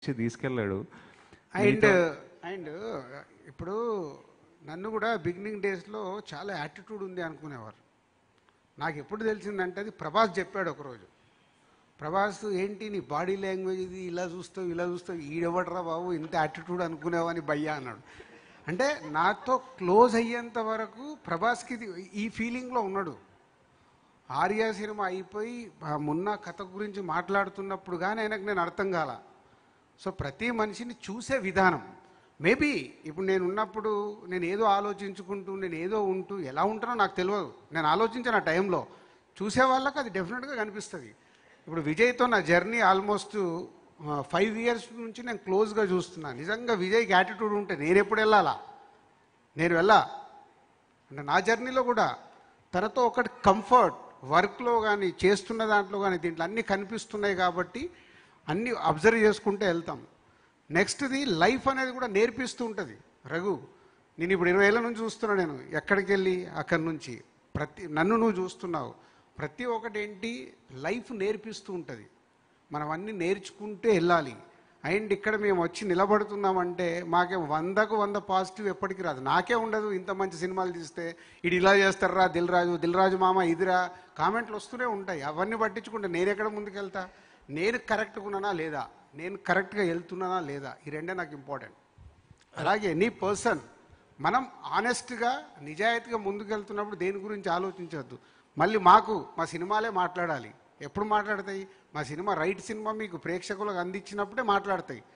వచ్చి తీసుకెళ్ళాడు and and ఇప్పుడు నన్ను కూడా బిగినింగ్ డేస్లో చాలా యాటిట్యూడ్ ఉంది అనుకునేవారు నాకు ఎప్పుడు తెలిసిందంటే అది ప్రభాస్ చెప్పాడు ఒకరోజు ప్రభాస్ ఏంటి నీ బాడీ లాంగ్వేజ్ ఇది ఇలా చూస్తావు ఇలా చూస్తావు ఈడెవడరా బాబు ఇంత యాటిట్యూడ్ అనుకునేవని భయ్యా అన్నాడు అంటే నాతో క్లోజ్ అయ్యేంత వరకు ప్రభాస్కి ఇది ఈ ఫీలింగ్లో ఉన్నాడు ఆర్య సినిమా అయిపోయి ఆ మున్న కథ గురించి మాట్లాడుతున్నప్పుడు కానీ ఆయనకు నేను అర్థం కాల సో ప్రతి మనిషిని చూసే విధానం మేబీ ఇప్పుడు నేను ఉన్నప్పుడు నేను ఏదో ఆలోచించుకుంటూ నేను ఏదో ఉంటూ ఎలా ఉంటానో నాకు తెలియదు నేను ఆలోచించిన ఆ టైంలో చూసే వాళ్ళకి అది డెఫినెట్గా కనిపిస్తుంది ఇప్పుడు విజయ్తో నా జర్నీ ఆల్మోస్ట్ ఫైవ్ ఇయర్స్ నుంచి నేను క్లోజ్గా చూస్తున్నాను నిజంగా విజయ్కి యాటిట్యూడ్ ఉంటే నేను ఎప్పుడు వెళ్ళాలా నేను వెళ్ళా అంటే నా జర్నీలో కూడా తనతో ఒకటి కంఫర్ట్ వర్క్లో కానీ చేస్తున్న దాంట్లో కానీ దీంట్లో అన్నీ కనిపిస్తున్నాయి కాబట్టి అన్నీ అబ్జర్వ్ చేసుకుంటే వెళ్తాం నెక్స్ట్ది లైఫ్ అనేది కూడా నేర్పిస్తూ ఉంటుంది రఘు నేను ఇప్పుడు ఇరవై ఏళ్ళ నుంచి చూస్తున్నా నేను ఎక్కడికి వెళ్ళి అక్కడి నుంచి ప్రతి నన్ను నువ్వు చూస్తున్నావు ప్రతి ఒక్కటి ఏంటి లైఫ్ నేర్పిస్తూ ఉంటుంది మనం అన్నీ నేర్చుకుంటే వెళ్ళాలి అండ్ ఇక్కడ మేము వచ్చి నిలబడుతున్నామంటే మాకే వందకు వంద పాజిటివ్ ఎప్పటికీ రాదు నాకే ఉండదు ఇంత మంచి సినిమాలు తీస్తే ఇది ఇలా చేస్తారా దిల్ రాజు దిల్ రాజు మామ ఇదిరా కామెంట్లు వస్తూనే ఉంటాయి అవన్నీ పట్టించుకుంటే నేను ఎక్కడ ముందుకెళ్తా నేను కరెక్ట్గా ఉన్నానా లేదా నేను కరెక్ట్గా వెళ్తున్నానా లేదా ఈ రెండే నాకు ఇంపార్టెంట్ అలాగే నీ పర్సన్ మనం ఆనెస్ట్గా నిజాయితీగా ముందుకెళ్తున్నప్పుడు దేని గురించి ఆలోచించవద్దు మళ్ళీ మాకు మా సినిమాలే మాట్లాడాలి ఎప్పుడు మాట్లాడతాయి మా సినిమా రైట్ సినిమా మీకు ప్రేక్షకులకు అందించినప్పుడే మాట్లాడతాయి